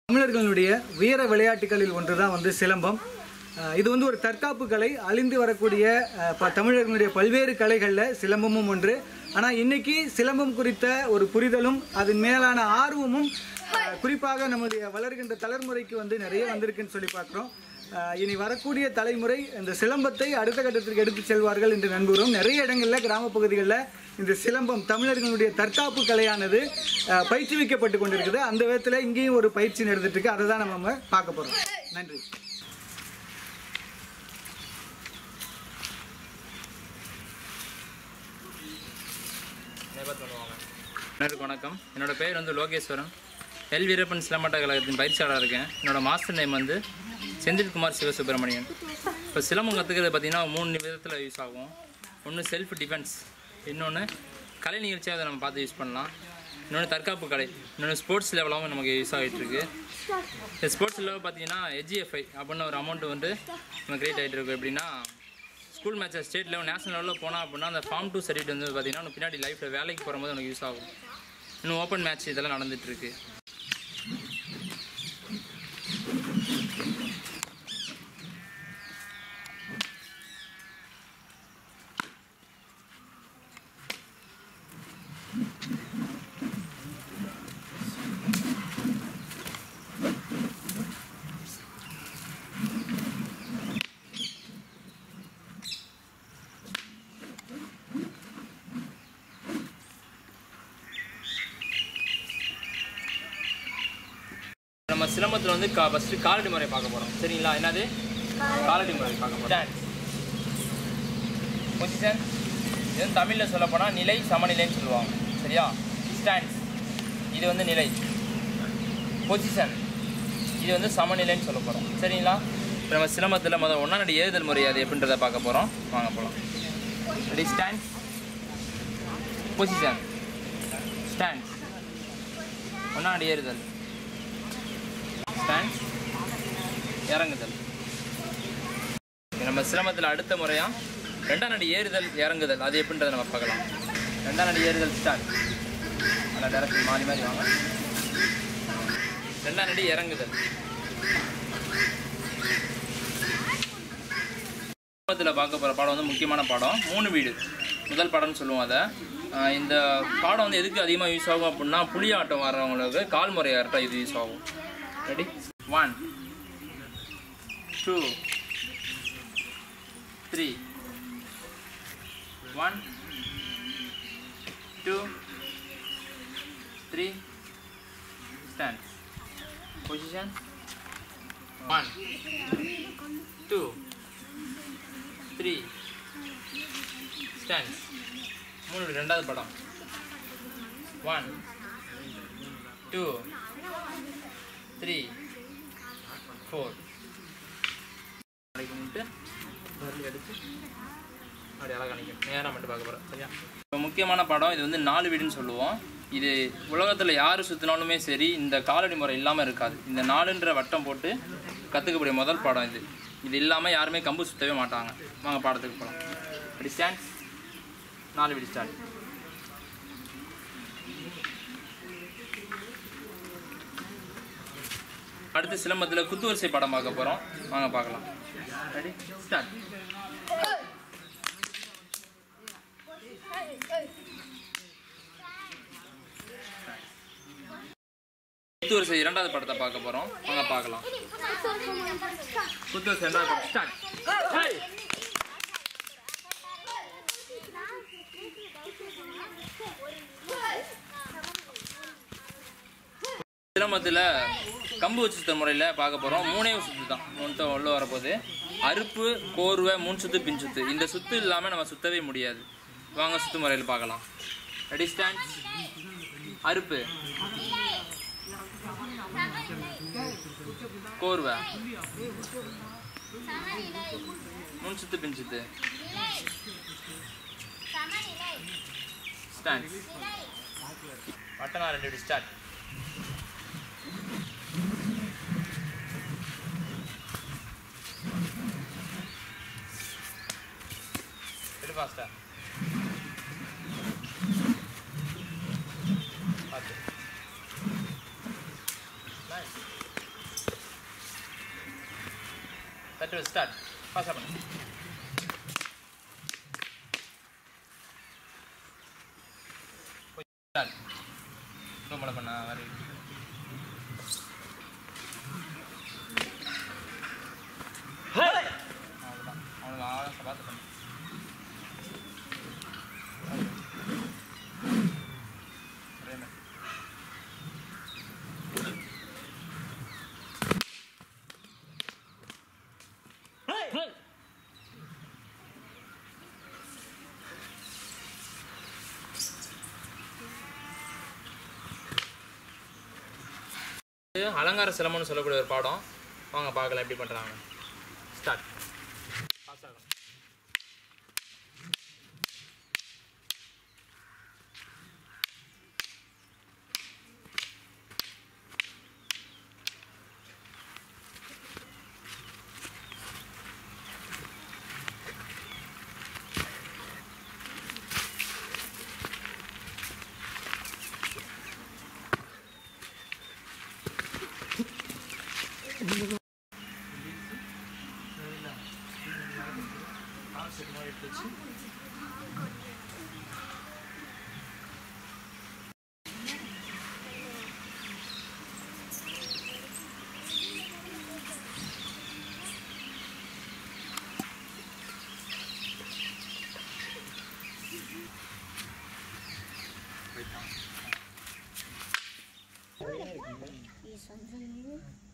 தமிழர்களுடைய வீர விளையாட்டுகளில் ஒன்று தான் வந்து சிலம்பம் அஹ் இது வந்து ஒரு தற்காப்பு கலை அழிந்து வரக்கூடிய அஹ், ப- தமிழர்களுடைய பல்வேறு கலைகளில் சிலம்பமும் ஒன்று ஆனால் இன்னைக்கு சிலம்பம் குறித்த ஒரு புரிதலும் அதன் மேலான ஆர்வமும் அஹ், குறிப்பாக நம்முடைய வளர்கின்ற தலைமுறைக்கு வந்து நிறைய வந்திருக்குன்னு சொல்லி பார்க்குறோம் அஹ், இனி வரக்கூடிய தலைமுறை இந்த சிலம்பத்தை அடுத்த கட்டத்திற்கு எடுத்து செல்வார்கள் என்று நம்புகிறோம் நிறைய இடங்களில் கிராம பகுதிகளில் இந்த சிலம்பம் தமிழர்களுடைய தற்காப்பு கலையானது அஹ், பயிற்றுவிக்கப்பட்டு கொண்டிருக்குது அந்த விதத்தில் இங்கேயும் ஒரு பயிற்சி நடந்துட்டு இருக்கு அதை தான் நம்ம பார்க்க போகிறோம் நன்றி அனைவருக்கும் வணக்கம் என்னோட பேர் வந்து லோகேஸ்வரன் எல் வீரப்பன் சிலம்பாட்ட கழகத்தின் பயிற்சியாளராக இருக்கேன் என்னோட மாஸ்டர் நேம் வந்து செந்தில்குமார் சிவசுப்பிரமணியன் இப்போ சிலம்பம் கற்றுக்கிறது பார்த்தீங்கன்னா மூணு விதத்தில் யூஸ் ஆகும் ஒன்று செல்ஃப் டிஃபென்ஸ் இன்னொன்று கலை நிகழ்ச்சியாக அதை நம்ம பார்த்து யூஸ் பண்ணலாம் இன்னொன்று தற்காப்பு கலை இன்னொன்று ஸ்போர்ட்ஸ் லெவலாகவும் நமக்கு யூஸ் ஆகிட்டு இருக்கு இந்த ஸ்போர்ட்ஸ் லெவல் பார்த்தீங்கன்னா ஹெச்ஜிஎஃப்ஐ அப்படின்னு ஒரு அமௌண்ட் வந்து நம்ம கிரியேட் ஆகிட்டு இருக்கு எப்படின்னா school matches state level national லெவலில் போனால் அப்படின்னா அந்த ஃபார்ம் டூ சர்டிஃபிகேட் வந்து பார்த்தீங்கன்னா உனக்கு பின்னாடி லைஃப்பில் வேலைக்கு போகும்போது உனக்கு யூஸ் ஆகும் இன்னும் ஓப்பன் மேட்ச் இதெல்லாம் நடந்துட்டு இருக்கு நம்ம சிலம்பத்தில் வந்து கா ஃபஸ்ட்டு காலடி முறை பார்க்க போகிறோம் சரிங்களா என்னது காலடி முறை பார்க்க போகிறோம் டான்ஸ் பொசிஷன் இது வந்து தமிழில் சொல்ல போனால் நிலை சமநிலைன்னு சொல்லுவாங்க சரியா ஸ்டாண்ட்ஸ் இது வந்து நிலை பொசிஷன் இது வந்து சமநிலைன்னு சொல்ல போகிறோம் சரிங்களா இப்ப நம்ம சிலம்பத்தில் முதல் ஒன்றா நடி ஏறுதல் முறை அது எப்படின்றத பார்க்க போகிறோம் வாங்க போகலாம் ரெடி ஸ்டாண்ட்ஸ் பொசிஷன் ஸ்டாண்ட்ஸ் ஒன்றா நடி ஏறுதல் ஸ்டாண்ட் இறங்குதல் நம்ம சிரமத்தில் அடுத்த முறையா ரெண்டாம் நடி ஏறுதல் இறங்குதல் அது எப்படின்றத நம்ம பார்க்கலாம் ரெண்டாம் நடி ஏறுதல் ஸ்டார்ட் நல்லா டேரக்ட் மாறி மாறி வாங்க ரெண்டாம் நடி இறங்குதல் சிரமத்தில் பார்க்க போகிற பாடம் வந்து முக்கியமான பாடம் மூணு வீடு முதல் பாடம்னு சொல்லுவோம் அதை ஆஹ் இந்த பாடம் வந்து எதுக்கு அதிகமாக யூஸ் ஆகும் அப்படின்னா புளியாட்டம் வர்றவங்களுக்கு கால் முறை ஆட்டம் இது யூஸ் ஆகும் ready one two three one two three stand position one two three stand மூணு ரெண்டாவது படம் ஒன் டூ த்ரீ ஃபோர் நாளைக்கு வந்துட்டு வரலி அடிச்சு அப்படி அழகாக நிற்கும் நேராக மட்டும் பார்க்க போகிறோம் சரியா இப்போ முக்கியமான படம் இது வந்து நாலு வீடுன்னு சொல்லுவோம் இது உலகத்தில் யார் சுற்றினாலுமே சரி இந்த காலடி முறை இல்லாமல் இருக்காது இந்த நாலுன்ற வட்டம் போட்டு கற்றுக்கக்கூடிய முதல் பாடம் இது இது இல்லாமல் யாருமே கம்பு சுற்றவே மாட்டாங்க வாங்க பாடத்துக்கு போகலாம் அப்படி ஸ்டாண்ட் நாலு வீடு ஸ்டாண்ட் அடுத்து சிலம்பத்தில் குத்துவரிசை படம் பார்க்க போகிறோம் வாங்க பார்க்கலாம் ரெடி ஸ்டார்ட் குத்துவரிசை இரண்டாவது படத்தை பார்க்க போகிறோம் வாங்க பார்க்கலாம் குத்துவரிசை இரண்டாவது படம் ஸ்டார்ட் சிரமத்தில் கம்பு வச்சு சுத்த முறையில் பார்க்க போகிறோம் மூணே சுத்து தான் ஒன்று உள்ள வரப்போகுது அறுப்பு கோர்வை மூணு சுத்து பின் சுத்து இந்த சுத்து இல்லாமல் நம்ம சுத்தவே முடியாது வாங்க சுத்து முறையில் பார்க்கலாம் ரெடி ஸ்டாண்ட் அறுப்பு கோர்வை மூணு சுத்து பின் சுத்து ஸ்டாண்ட் வட்டனா ரெண்டு இப்படி ஸ்டார்ட் எடு ஃபாஸ்டா பார்த்து Nice. தட்டு ஸ்டார்ட் ஃபாஸ்ட்டாக பண்ணு ஸ்டார்ட் ரொம்ப மழை பண்ணா வேறு அவ்வளோதான் அவனுக்கு ஆழம் பார்த்து பண்ணு ஒரே மாதிரி இது அலங்கார சிலம்பம்னு சொல்லக்கூடிய ஒரு பாடம் வாங்க பார்க்கலாம் எப்படி பண்ணுறாங்க ஸ்டார்ட் பாஸ் ஆகும் 一声声